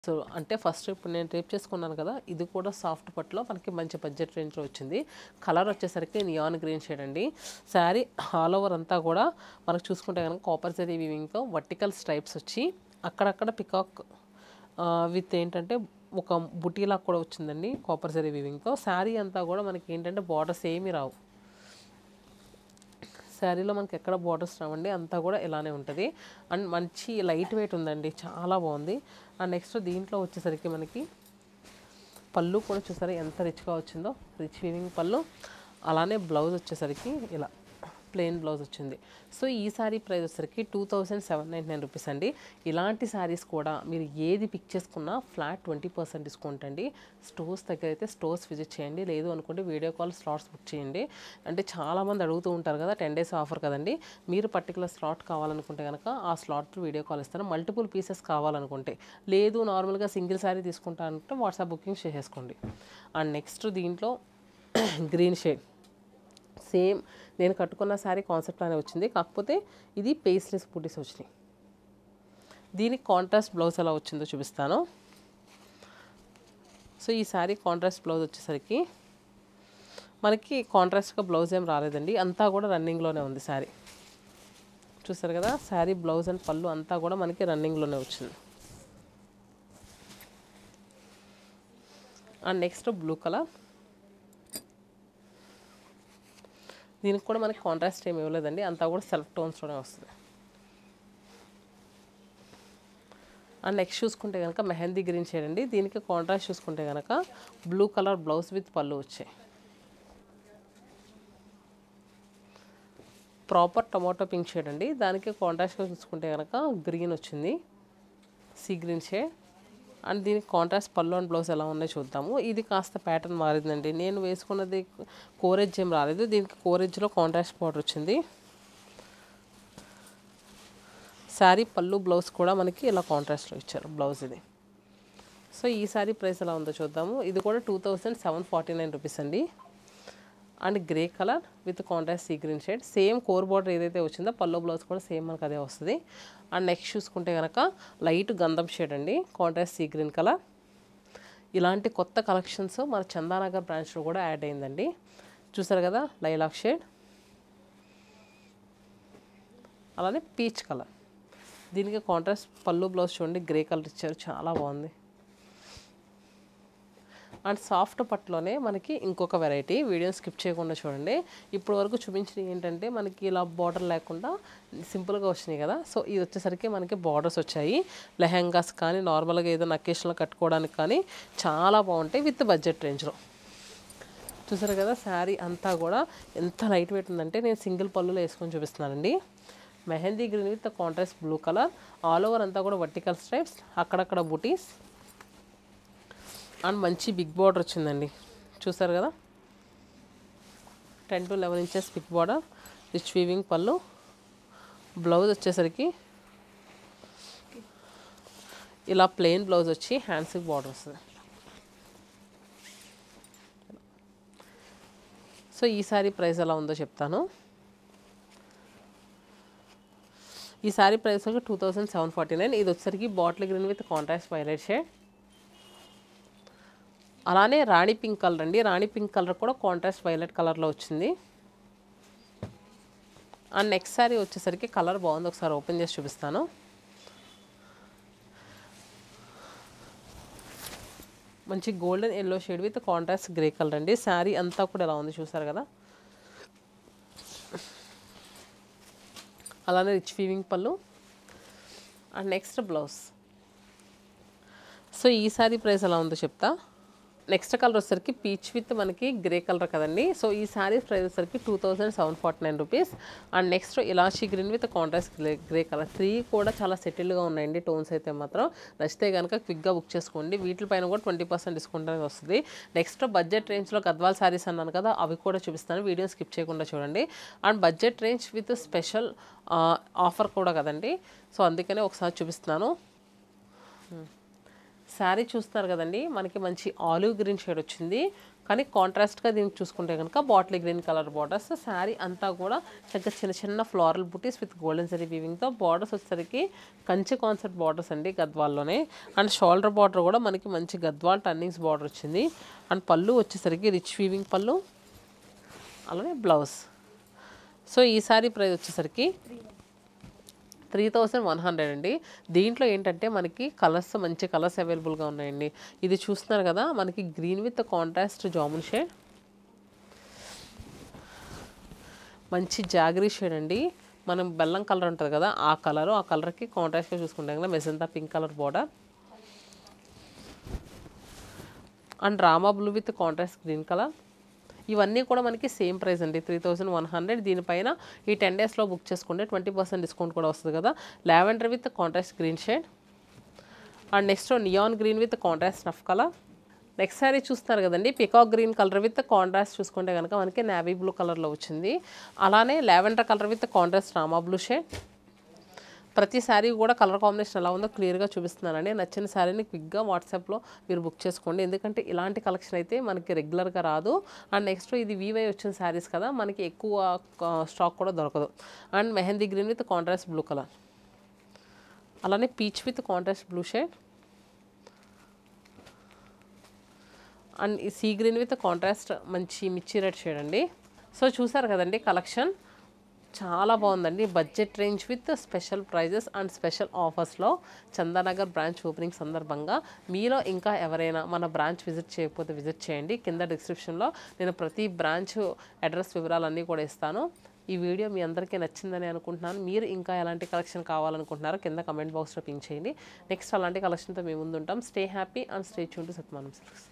so అంటే first ఇప్పుడు నేను రేప్ చేసుకున్నాను కదా ఇది కూడా సాఫ్ట్ పట్టులో మనకి మంచి బడ్జెట్ రేంజ్లో వచ్చింది కలర్ వచ్చేసరికి నియాన్ గ్రీన్ షేడ్ అండి శారీ ఆల్ ఓవర్ అంతా కూడా మనకు చూసుకుంటే కనుక కాపర్ జరీ వీవింగ్తో వర్టికల్ స్ట్రైప్స్ వచ్చి అక్కడక్కడ పికాక్ విత్ ఏంటంటే ఒక బుటీలా కూడా వచ్చిందండి కాపర్ జరీ వీవింగ్తో శారీ అంతా కూడా మనకి ఏంటంటే బార్డర్స్ ఏమీ రావు శారీలో మనకి ఎక్కడ బార్డర్స్ రావండి అంతా కూడా ఇలానే ఉంటుంది అండ్ మంచి లైట్ వెయిట్ ఉందండి చాలా బాగుంది అండ్ నెక్స్ట్ దీంట్లో వచ్చేసరికి మనకి పళ్ళు కూడా చూసారా ఎంత రిచ్గా వచ్చిందో రిచ్ వీవింగ్ పళ్ళు అలానే బ్లౌజ్ వచ్చేసరికి ఇలా ప్లెయిన్ బ్లౌజ్ వచ్చింది సో ఈ సారీ ప్రైస్ వచ్చేసరికి two thousand seven ninety nine rupees అండి ఇలాంటి శారీస్ కూడా మీరు ఏది పిక్ చేసుకున్నా ఫ్లాట్ ట్వంటీ పర్సెంట్ డిస్కౌంట్ అండి స్టోర్స్ దగ్గర అయితే స్టోర్స్ విజిట్ చేయండి లేదు అనుకుంటే వీడియో కాల్ స్లాట్స్ బుక్ చేయండి అంటే చాలామంది అడుగుతూ ఉంటారు కదా టెన్ డేస్ ఆఫర్ కదండి మీరు పర్టికులర్ స్లాట్ కావాలనుకుంటే కనుక ఆ స్లాట్ వీడియో కాల్ ఇస్తాను మల్టిపుల్ పీసెస్ కావాలనుకుంటే లేదు నార్మల్గా సింగిల్ శారీ తీసుకుంటా అంటే వాట్సాప్ బుకింగ్ చేసేసుకోండి అండ్ నెక్స్ట్ దీంట్లో గ్రీన్ షేడ్ సేమ్ నేను కట్టుకున్న శారీ కాన్సెప్ట్ అనే వచ్చింది కాకపోతే ఇది పేస్లెస్ బూటీస్ వచ్చినాయి దీనికి కాంట్రాస్ట్ బ్లౌజ్ ఎలా వచ్చిందో చూపిస్తాను సో ఈ శారీ కాంట్రాస్ట్ బ్లౌజ్ వచ్చేసరికి మనకి కాంట్రాస్ట్గా బ్లౌజ్ ఏం రాలేదండి అంతా కూడా రన్నింగ్లోనే ఉంది శారీ చూసారు కదా శారీ బ్లౌజ్ అండ్ పళ్ళు అంతా కూడా మనకి రన్నింగ్లోనే వచ్చింది అండ్ నెక్స్ట్ బ్లూ కలర్ దీనికి కూడా మనకి కాంట్రాస్ట్ ఏమి ఇవ్వలేదండి అంతా కూడా సెల్ఫ్ టోన్స్లోనే వస్తుంది అండ్ నెక్స్ట్ చూసుకుంటే కనుక మెహందీ గ్రీన్ షేడ్ అండి దీనికి కాంట్రాస్ట్ చూసుకుంటే కనుక బ్లూ కలర్ బ్లౌజ్ విత్ పళ్ళు వచ్చాయి ప్రాపర్ టమాటో పింక్ షేడ్ అండి దానికి కాంట్రాస్ట్గా చూసుకుంటే కనుక గ్రీన్ వచ్చింది సీ గ్రీన్ షేడ్ అండ్ దీనికి కాంట్రాస్ట్ పళ్ళు అండ్ బ్లౌజ్ ఎలా ఉన్నాయో చూద్దాము ఇది కాస్త ప్యాటర్న్ మారిందండి నేను వేసుకున్నది కోరేజ్ ఏం రాలేదు దీనికి కోరేజ్లో కాంట్రాస్ట్ బార్డర్ వచ్చింది శారీ పళ్ళు బ్లౌజ్ కూడా మనకి ఇలా కాంట్రాస్ట్లో ఇచ్చారు బ్లౌజ్ ఇది సో ఈ శారీ ప్రైస్ ఎలా ఉందో చూద్దాము ఇది కూడా two thousand seven forty nine rupees అండి and grey colour with contrast sea green shade same core border ఏదైతే వచ్చిందో పల్లో బ్లౌజ్ కూడా సేమ్ మనకు అదే వస్తుంది అండ్ నెక్స్ట్ చూసుకుంటే కనుక లైట్ గంధం షేడ్ అండి కాంట్రాస్ట్ సీ గ్రీన్ కలర్ ఇలాంటి కొత్త కలెక్షన్స్ మన చందానగర్ బ్రాంచ్లో కూడా యాడ్ అయిందండి చూసారు కదా లైలాక్ షేడ్ అలానే పీచ్ కలర్ దీనికి కాంట్రాస్ట్ పళ్ళు బ్లౌజ్ చూడండి గ్రే కలర్ ఇచ్చారు చాలా బాగుంది అండ్ సాఫ్ట్ పట్టులోనే మనకి ఇంకొక వెరైటీ వీడియోని స్కిప్ చేయకుండా చూడండి ఇప్పుడు వరకు చూపించినవి ఏంటంటే మనకి ఇలా బార్డర్ లేకుండా సింపుల్గా వచ్చినాయి కదా సో ఇది వచ్చేసరికి మనకి బార్డర్స్ వచ్చాయి లెహెంగాస్ కానీ నార్మల్గా ఏదైనా అకేషన్లో కట్టుకోవడానికి కానీ చాలా బాగుంటాయి విత్ బడ్జెట్ రేంజ్లో చూసారు కదా శారీ అంతా కూడా ఎంత లైట్ వెయిట్ ఉందంటే నేను సింగిల్ పళ్ళులో వేసుకొని చూపిస్తున్నానండి mehendi green with contrast blue colour all over అంతా కూడా వర్టికల్ స్ట్రైప్స్ అక్కడక్కడ బుటీస్ అండ్ మంచి బిగ్ బార్డర్ వచ్చిందండి చూసారు కదా ten to eleven inches big border rich weaving pallu blouse వచ్చేసరికి ఇలా ప్లెయిన్ బ్లౌజ్ వచ్చి హ్యాండ్స్కి బార్డర్ వస్తుంది సో ఈ సారీ ప్రైస్ ఎలా ఉందో చెప్తాను ఈ sari price two thousand seven forty nine ఇది వచ్చేసరికి bottle green with contrast violet shade అలానే రాణి పింక్ కలర్ అండి రాణి పింక్ కలర్ కూడా కాంట్రాస్ట్ వైలెట్ కలర్లో వచ్చింది అండ్ నెక్స్ట్ సారీ వచ్చేసరికి కలర్ బాగుంది ఒకసారి ఓపెన్ చేసి చూపిస్తాను మంచి golden yellow shade with contrast grey colour అండి శారీ అంతా కూడా ఎలా ఉంది చూసారు కదా అలానే rich weaving pallu and next blouse so ఈ సారీ ప్రైస్ ఎలా ఉందో చెప్తా నెక్స్ట్ కలర్ వచ్చేసరికి పీచ్ విత్ మనకి గ్రే కలర్ కదండి సో ఈ శారీస్ ప్రైస్ వచ్చేసరికి two thousand seven forty nine rupees and next elaichi green with contrast grey grey colour three కూడా చాలా సెటిల్గా ఉన్నాయండి టోన్స్ అయితే మాత్రం నచ్చితే కనుక క్విక్గా బుక్ చేసుకోండి వీటిపైన కూడా ట్వంటీ పర్సెంట్ డిస్కౌంట్ అనేది వస్తుంది నెక్స్ట్ బడ్జెట్ రేంజ్లో గద్వాల్ శారీస్ అన్నాను కదా అవి కూడా చూపిస్తాను వీడియో స్కిప్ చేయకుండా చూడండి and budget range with special offer కూడా కదండి సో అందుకనే ఒకసారి చూపిస్తున్నాను శారీ చూస్తున్నారు కదండి మనకి మంచి ఆలివ్ గ్రీన్ షేడ్ వచ్చింది కానీ కాంట్రాస్ట్గా దీనికి చూసుకుంటే కనుక bottle green colour borders sari అంతా కూడా చక్కగా చిన్న చిన్న ఫ్లోరల్ బుటీస్ విత్ గోల్డెన్ సరీ వీవింగ్తో బార్డర్స్ వచ్చేసరికి కంచి కాన్సెప్ట్ బార్డర్స్ అండి గద్వాల్లోనే అండ్ షోల్డర్ బార్డర్ కూడా మనకి మంచి గద్వాల్ టర్నింగ్స్ బార్డర్ వచ్చింది అండ్ పళ్ళు వచ్చేసరికి రిచ్ వీవింగ్ పళ్ళు అలానే బ్లౌజ్ సో ఈ సారీ ప్రైస్ వచ్చేసరికి త్రీ థౌజండ్ వన్ హండ్రెడ్ అండి దీంట్లో ఏంటంటే మనకి కలర్స్ మంచి కలర్స్ అవైలబుల్గా ఉన్నాయండి ఇది చూస్తున్నారు కదా మనకి green with contrast jamun shade మంచి జాగరీ షేడ్ అండి మనం బెల్లం కలర్ ఉంటుంది కదా ఆ కలర్ ఆ కలర్కి కాంట్రాస్ట్గా చూసుకుంటాం కదా magenta pink colour border and rama blue with contrast green colour ఇవన్నీ కూడా మనకి సేమ్ ప్రైస్ అండి త్రీ థౌజండ్ వన్ హండ్రెడ్ దీనిపైన ఈ టెన్ డేస్లో బుక్ చేసుకుంటే ట్వంటీ పర్సెంట్ డిస్కౌంట్ కూడా వస్తుంది కదా lavender with contrast green shade and next neon green with contrast rough colour next sari చూస్తున్నారు కదండి peacock green colour with contrast చూసుకుంటే కనుక మనకి నావీ బ్లూ కలర్లో వచ్చింది అలానే lavender colour with contrast rama blue shade ప్రతి శారీ కూడా కలర్ కాంబినేషన్ ఎలా ఉందో క్లియర్గా చూపిస్తున్నానండి నచ్చిన శారీని క్విక్గా వాట్సాప్లో మీరు బుక్ చేసుకోండి ఎందుకంటే ఇలాంటి కలెక్షన్ అయితే మనకి రెగ్యులర్గా రాదు అండ్ నెక్స్ట్ ఇది వీవై వచ్చిన శారీస్ కదా మనకి ఎక్కువ స్టాక్ కూడా దొరకదు and mehendi green with contrast blue colour అలానే peach with contrast blue shade and ఈ సీ గ్రీన్ విత్ కాంట్రాస్ట్ మంచి మిర్చి రెడ్ షేడ్ అండి సో చూసారు కదండి కలెక్షన్ చాలా బాగుందండి budget range with special prizes and special ఆఫర్స్లో చందానగర్ బ్రాంచ్ ఓపెనింగ్ సందర్భంగా మీలో ఇంకా ఎవరైనా మన బ్రాంచ్ విజిట్ చేయకపోతే విజిట్ చేయండి కింద డిస్క్రిప్షన్లో నేను ప్రతి బ్రాంచ్ అడ్రస్ వివరాలన్నీ కూడా ఇస్తాను ఈ వీడియో మీ అందరికీ నచ్చిందని అనుకుంటున్నాను మీరు ఇంకా ఎలాంటి కలెక్షన్ కావాలనుకుంటున్నారో కింద కమెంట్ బాక్స్లో పింక్ చేయండి నెక్స్ట్ అలాంటి కలెక్షన్తో మేము ముందు ఉంటాం స్టే హ్యాపీ అండ్ స్టే చూంటూ సత్మానం సిల్క్స్